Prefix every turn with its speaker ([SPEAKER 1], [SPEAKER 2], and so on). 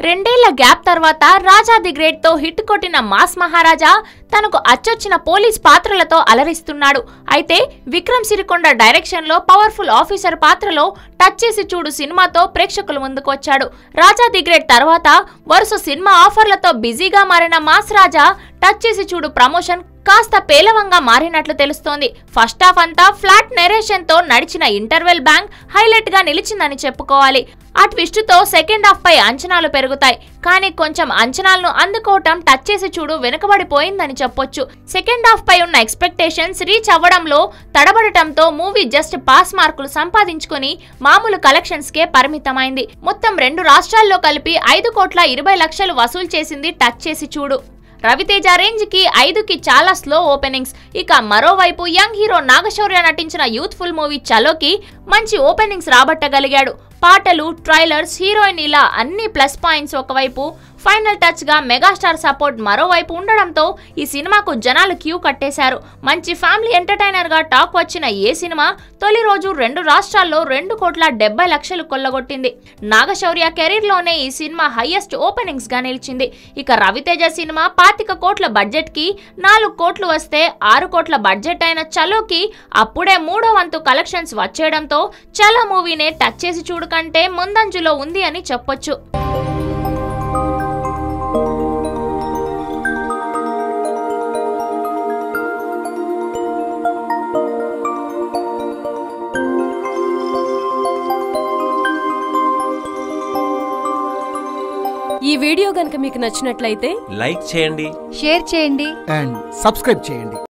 [SPEAKER 1] రెండేళ్ల గ్యాప్ తర్వాత Raja the great తో హిట్ కొట్టిన మాస్ మహారాజా తనకు అచ్చొచ్చిన పోలీస్ పాత్రలతో అలరిస్తున్నాడు అయితే విక్రమ్ సిరికొండ డైరెక్షన్ లో పవర్ఫుల్ ఆఫీసర్ పాత్రలో టచ్ చేసి చూడు సినిమాతో ప్రేక్షకుల ముందుకు వచ్చాడు రాజా ది గ్రేట్ తర్వాత వరుస సినిమా ఆఫర్లతో బిజీగా మారిన మాస్ రాజా టచ్ చేసి చూడు ప్రమోషన్ కాస్త పేలవంగా మారినట్లు తెలుస్తోంది ఫస్ట్ హాఫ్ అంతా ఫ్లాట్ నెరేషన్ తో నడిచిన ఇంటర్వెల్ బ్యాంక్ హైలైట్ గా నిలిచిందని చెప్పుకోవాలి ఆ ట్విస్ట్ తో సెకండ్ హాఫ్ పై అంచనాలు పెరుగుతాయి కానీ కొంచెం అంచనాలను అందుకోవటం టచ్ చేసి చూడు వెనుకబడిపోయిందని చెప్పొచ్చు సెకండ్ హాఫ్ పై ఉన్న ఎక్స్పెక్టేషన్స్ రీచ్ అవ్వడంలో తడబడటంతో మూవీ జస్ట్ పాస్ మార్కులు సంపాదించుకుని మామూలు కలెక్షన్స్ కే పరిమితమైంది మొత్తం రెండు రాష్ట్రాల్లో కలిపి ఐదు కోట్ల ఇరవై లక్షలు వసూలు చేసింది టచ్ చేసి చూడు రవితేజ రేంజ్ కి ఐదుకి చాలా స్లో ఓపెనింగ్స్ ఇక మరోవైపు యంగ్ హీరో నాగశౌర్య నటించిన యూత్ఫుల్ మూవీ చలోకి మంచి ఓపెనింగ్స్ రాబట్టగలిగాడు పాటలు ట్రైలర్స్ హీరోయిన్ ఇలా అన్ని ప్లస్ పాయింట్స్ ఒకవైపు ఫైనల్ టచ్ గా మెగాస్టార్ సపోర్ట్ మరోవైపు ఉండడంతో ఈ సినిమాకు జనాలు క్యూ కట్టేశారు మంచి ఫ్యామిలీ ఎంటర్టైనర్ గా టాక్ వచ్చిన ఏ సినిమా తొలి రోజు రెండు రాష్ట్రాల్లో రెండు కోట్ల డెబ్బై లక్షలు కొల్లగొట్టింది నాగశౌర్య కెరీర్ లోనే ఈ సినిమా హైయెస్ట్ ఓపెనింగ్స్ గా నిలిచింది ఇక రవితేజ సినిమా పాతిక కోట్ల బడ్జెట్ కి నాలుగు కోట్లు వస్తే ఆరు కోట్ల బడ్జెట్ అయిన చలోకి అప్పుడే మూడో వంతు కలెక్షన్స్ వచ్చేయడంతో చలో మూవీనే టచ్ చేసి చూడు కంటే ముందంజలో ఉంది అని చెప్పొచ్చు
[SPEAKER 2] ఈ వీడియో గనుక మీకు నచ్చినట్లయితే
[SPEAKER 3] లైక్ చేయండి
[SPEAKER 4] షేర్ చేయండి
[SPEAKER 5] అండ్ సబ్స్క్రైబ్ చేయండి